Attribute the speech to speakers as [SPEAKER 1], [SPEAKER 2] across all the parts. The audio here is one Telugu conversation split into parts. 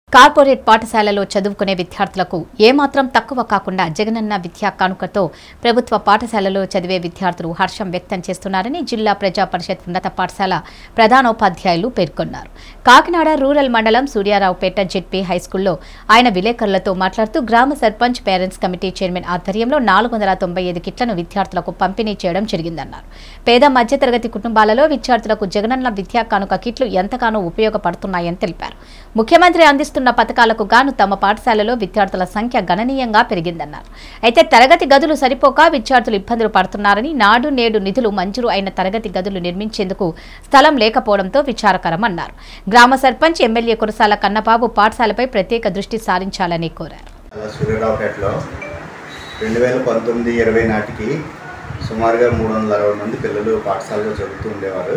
[SPEAKER 1] కార్పొరేట్ పాఠశాలలో చదువుకునే విద్యార్థులకు ఏమాత్రం తక్కువ కాకుండా జగనన్న విద్యా కానుకతో ప్రభుత్వ పాఠశాలలో చదివే విద్యార్థులు హర్షం వ్యక్తం చేస్తున్నారని జిల్లా ప్రజా పరిషత్ ఉన్నత పాఠశాల ప్రధానోపాధ్యాయులు పేర్కొన్నారు కాకినాడ రూరల్ మండలం సూర్యారావుపేట జెడ్పీ హైస్కూల్లో ఆయన విలేకరులతో మాట్లాడుతూ గ్రామ సర్పంచ్ పేరెంట్స్ కమిటీ చైర్మన్ ఆధ్వర్యంలో నాలుగు వందల తొంభై ఐదు కిట్లను విద్యార్థులకు పంపిణీ చేయడం జరిగిందన్నారు పేద మధ్యతరగతి కుటుంబాలలో విద్యార్థులకు జగనన్న విద్యా కానుక కిట్లు ఎంతగానో ఉపయోగపడుతున్నాయని తెలిపారు ముఖ్యమంత్రి అందిస్తున్న పథకాలకు గాను తమ పాఠశాలలో విద్యార్థుల సంఖ్య గణనీయంగా పెరిగిందన్నారు అయితే తరగతి గదులు సరిపోక విద్యార్థులు ఇబ్బందులు పడుతున్నారని నాడు నేడు నిధులు మంజూరు అయిన తరగతి గదులు నిర్మించేందుకు స్థలం లేకపోవడంతో విచారకరమన్నారు గ్రామ సర్పంచ్ ఎమ్మెల్యే కురసాల కన్నబాబు పాఠశాలపై ప్రత్యేక దృష్టి సారించాలని కోరారు
[SPEAKER 2] అలా సూర్యరావుపేటలో రెండు వేల పంతొమ్మిది ఇరవై నాటికి సుమారుగా మూడు వందల అరవై మంది పిల్లలు పాఠశాలలో చదువుతూ ఉండేవారు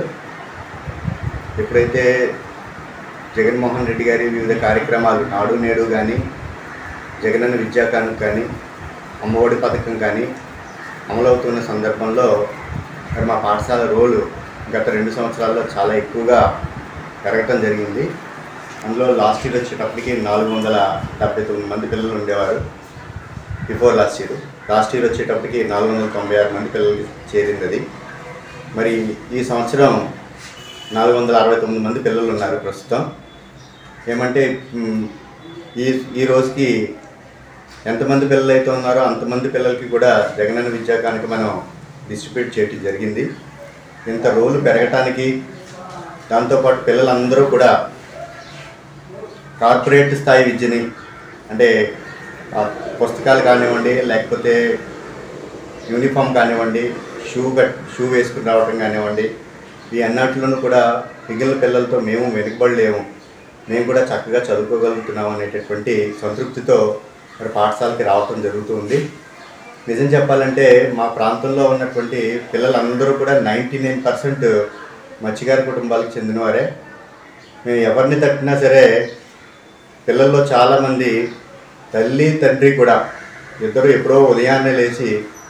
[SPEAKER 2] ఎప్పుడైతే జగన్మోహన్ రెడ్డి గారి వివిధ కార్యక్రమాలు నాడు నేడు కానీ జగనన్న విద్యాకానుక కానీ అమ్మఒడి పథకం కానీ అమలవుతున్న సందర్భంలో మరి మా పాఠశాల రోలు గత రెండు సంవత్సరాల్లో చాలా ఎక్కువగా పెరగటం జరిగింది అందులో లాస్ట్ ఇయర్ వచ్చేటప్పటికి నాలుగు వందల డెబ్బై తొమ్మిది మంది పిల్లలు ఉండేవారు before last year last year వచ్చేటప్పటికి నాలుగు వందల తొంభై ఆరు మంది పిల్లలు చేరింది అది మరి ఈ సంవత్సరం నాలుగు వందల అరవై తొమ్మిది మంది పిల్లలు ఉన్నారు ప్రస్తుతం ఏమంటే మ్, ఈ ఈ రోజుకి ఎంతమంది పిల్లలు అయితే ఉన్నారో అంతమంది పిల్లలకి కూడా జగనన్న విద్యాకానికి మనం డిస్ట్రిబ్యూట్ చేయడం జరిగింది ఇంత రోలు పెరగటానికి దాంతోపాటు పిల్లలందరూ కూడా కార్పొరేట్ స్థాయి విద్యని అంటే ఆ, పుస్తకాలు కానివ్వండి లేకపోతే యూనిఫామ్ కానివ్వండి షూ కట్ షూ వేసుకుని రావడం కానివ్వండి ఈ అన్నిటిలోనూ కూడా మిగిలిన పిల్లలతో మేము వెనుకబడలేము మేము కూడా చక్కగా చదువుకోగలుగుతున్నాం అనేటటువంటి సంతృప్తితో మరి పాఠశాలకి రావటం జరుగుతుంది నిజం చెప్పాలంటే మా ప్రాంతంలో ఉన్నటువంటి పిల్లలందరూ కూడా నైంటీ నైన్ పర్సెంట్ మత్స్యకార కుటుంబాలకు చెందినవారే మేము ఎవరిని తట్టినా సరే పిల్లల్లో చాలామంది తల్లి తండ్రి కూడా ఇద్దరు ఎప్పుడో ఉదయాన్నే లేచి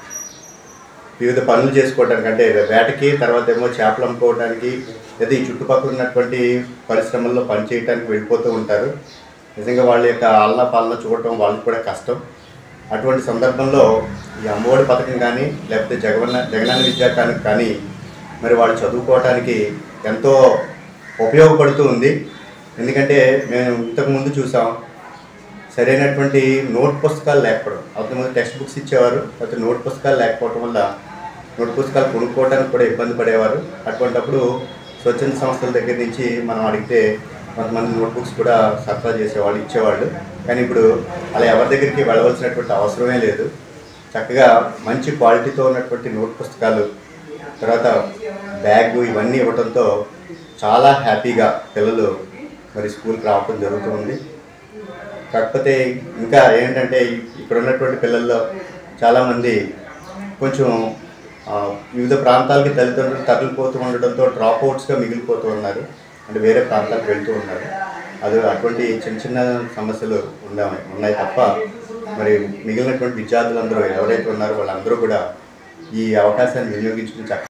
[SPEAKER 2] వివిధ పనులు చేసుకోవడానికి అంటే వేటకి తర్వాత ఏమో చేపలు అమ్ముకోవడానికి లేదా ఈ చుట్టుపక్కల ఉన్నటువంటి పరిశ్రమల్లో పనిచేయడానికి వెళ్ళిపోతూ ఉంటారు నిజంగా వాళ్ళ యొక్క ఆలన పాలన చూడటం వాళ్ళకి కూడా కష్టం అటువంటి సందర్భంలో ఈ అమ్మఒడి పథకం కానీ లేకపోతే జగవన్న జగనన్న విద్యాకానికి కానీ మరి వాళ్ళు చదువుకోవటానికి ఎంతో ఉపయోగపడుతూ ఉంది ఎందుకంటే మేము ఇంతకుముందు చూసాం సరైనటువంటి నోట్ పుస్తకాలు లేకపోవడం అంతకుముందు టెక్స్ట్ బుక్స్ ఇచ్చేవారు అయితే నోట్ పుస్తకాలు లేకపోవడం వల్ల నోట్ పుస్తకాలు కొనుక్కోవడానికి కూడా ఇబ్బంది పడేవారు అటువంటప్పుడు స్వచ్ఛంద సంస్థల దగ్గర నుంచి మనం అడిగితే కొంతమంది నోట్ బుక్స్ కూడా సరఫరా చేసేవాళ్ళు ఇచ్చేవాళ్ళు కానీ ఇప్పుడు అలా ఎవరి దగ్గరికి వెళ్ళవలసినటువంటి అవసరమే లేదు చక్కగా మంచి క్వాలిటీతో ఉన్నటువంటి నోట్ పుస్తకాలు తర్వాత బ్యాగ్ ఇవన్నీ ఇవ్వడంతో చాలా హ్యాపీగా పిల్లలు మరి స్కూల్కి రావడం జరుగుతుంది కాకపోతే ఇంకా ఏంటంటే ఇక్కడ ఉన్నటువంటి పిల్లల్లో చాలామంది కొంచెం ఆ, వివిధ ప్రాంతాలకి తల్లిదండ్రులు తరలిపోతూ ఉండడంతో డ్రాప్ అవుట్స్గా మిగిలిపోతూ ఉన్నారు అంటే వేరే ప్రాంతాలకు వెళ్తూ ఉన్నారు అది అటువంటి చిన్న చిన్న సమస్యలు ఉన్నాయి ఉన్నాయి తప్ప మరి మిగిలినటువంటి విద్యార్థులందరూ ఎవరైతే ఉన్నారో వాళ్ళందరూ కూడా ఈ అవకాశాన్ని వినియోగించుకుని చక్కగా